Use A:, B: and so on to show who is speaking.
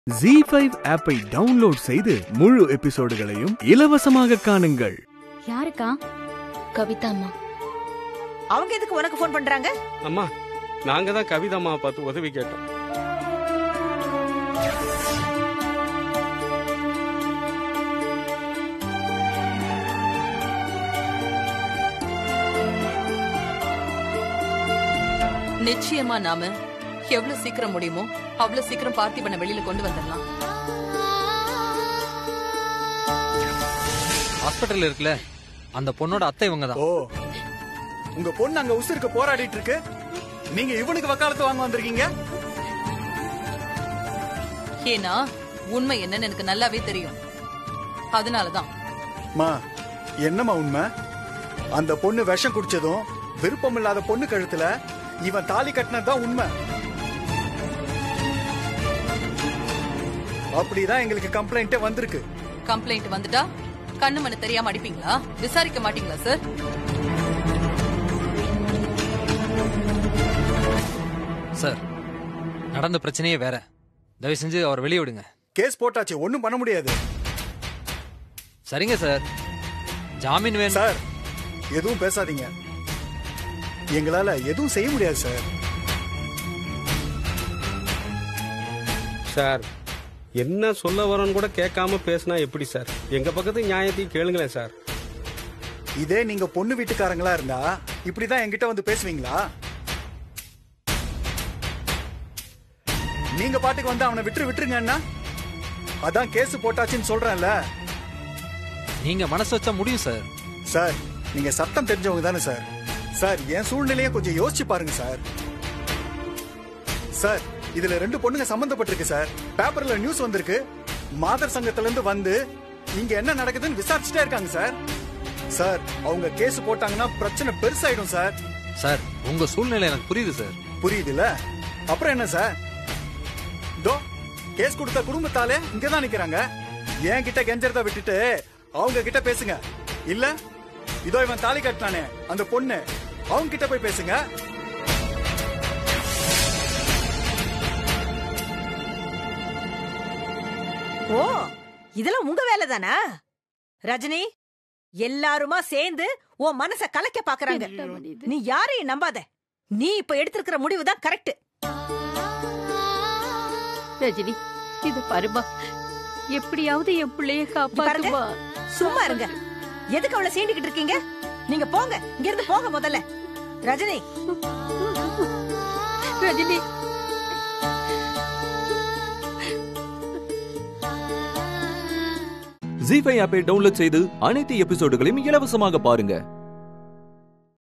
A: G five ஆப்பை download செய்து முழு எபிசோடுகளையும் இலவசமாக காணுங்கள்
B: யாருக்கா கவிதா அம்மா
C: அவங்க எதுக்கு உனக்கு ஃபோன் பண்றாங்க
D: அம்மா நாங்க தான் கவிதம்மா பார்த்து உதவி கேட்டோம்
E: நிச்சயமா நாம எவ்வளவு சீக்கிரம் முடியுமோ அவ்வளவு சீக்கிரம் பார்த்திபனை வெளியில கொண்டு வந்துடலாம்
F: ஹாஸ்பிட்டல் இருக்குல்ல அந்த பொண்ணோட அத்தை இவங்க தான்
G: ஓ உங்க பொண்ணு அங்க உசுருக்கு போராடிட்டு இருக்கு நீங்க இவனுக்கு வக்காலத்து வாங்க வந்திருக்கீங்க
E: ஏன்னா உண்மை என்னன்னு எனக்கு நல்லாவே தெரியும் அதனாலதான்
G: மா என்னம்மா உண்மை அந்த பொண்ணு விஷம் குடிச்சதும் விருப்பம் இல்லாத பொண்ணு கழுத்துல இவன் தாலி கட்டினதுதான் உண்மை அப்படிதான் எங்களுக்கு கம்ப்ளைண்டே வந்திருக்கு
E: கம்ப்ளைண்ட் வந்துட்டா கண்ணு மண்ணு தெரியாம அடிப்பீங்களா விசாரிக்க மாட்டீங்களா சார்
F: சார் நடந்த பிரச்சனையே வேற தயவு செஞ்சு அவர் வெளியே விடுங்க
G: கேஸ் போட்டாச்சு ஒண்ணும் பண்ண முடியாது
F: சரிங்க சார் ஜாமீன் வேணும்
G: சார் எதுவும் பேசாதீங்க எங்களால எதுவும் செய்ய முடியாது சார்
D: சார் என்ன சொல்ல வரோன்னு கூட கேட்காம பேசினா எப்படி சார் எங்க பக்கத்து நியாயத்தையும் கேளுங்களேன் சார்
G: இதே நீங்க பொண்ணு வீட்டுக்காரங்களா இருந்தா இப்படிதான் என்கிட்ட வந்து பேசுவீங்களா நீங்க பாட்டுக்கு வந்து அவனை விட்டு விட்டுருங்க அண்ணா அதான் கேஸ் போட்டாச்சுன்னு சொல்றேன்ல
F: நீங்க மனசு வச்சா முடியும் சார்
G: சார் நீங்க சட்டம் தெரிஞ்சவங்க தானே சார் சார் என் சூழ்நிலையை கொஞ்சம் யோசிச்சு பாருங்க சார் சார் இதுல ரெண்டு பொண்ணுங்க சம்பந்தப்பட்டிருக்கு சார் பேப்பர்ல நியூஸ் வந்திருக்கு மாதர் சங்கத்துல இருந்து வந்து இங்க என்ன நடக்குதுன்னு விசாரிச்சுட்டே இருக்காங்க சார் சார் அவங்க கேஸ் போட்டாங்கன்னா பிரச்சனை பெருசாயிடும் சார்
F: சார் உங்க சூழ்நிலை எனக்கு புரியுது சார்
G: புரியுதுல அப்புறம் என்ன சார் தோ கேஸ் கொடுத்த குடும்பத்தாலே இங்கதான் நிக்கிறாங்க என் கிட்ட கெஞ்சறத விட்டுட்டு அவங்க கிட்ட பேசுங்க இல்ல இதோ இவன் தாலி கட்டினானே அந்த பொண்ணு அவங்க கிட்ட போய் பேசுங்க
C: ஓ இதெல்லாம் உங்க வேலை தானா ரஜினி எல்லாருமா சேர்ந்து உன் மனச கலைக்க பாக்குறாங்க நீ யாரையும் நம்பாத நீ இப்ப எடுத்திருக்கிற முடிவு தான் கரெக்ட்
H: ரஜினி இது பாருமா எப்படியாவது என் பிள்ளைய காப்பாத்துமா
C: சும்மா இருங்க எதுக்கு அவளை சீண்டிக்கிட்டு இருக்கீங்க நீங்க போங்க இங்க இருந்து போங்க முதல்ல ரஜினி
H: ரஜினி
I: ஜி ஃபைவ் ஆப்பை டவுன்லோட் செய்து அனைத்து எபிசோடுகளையும் இலவசமாக பாருங்க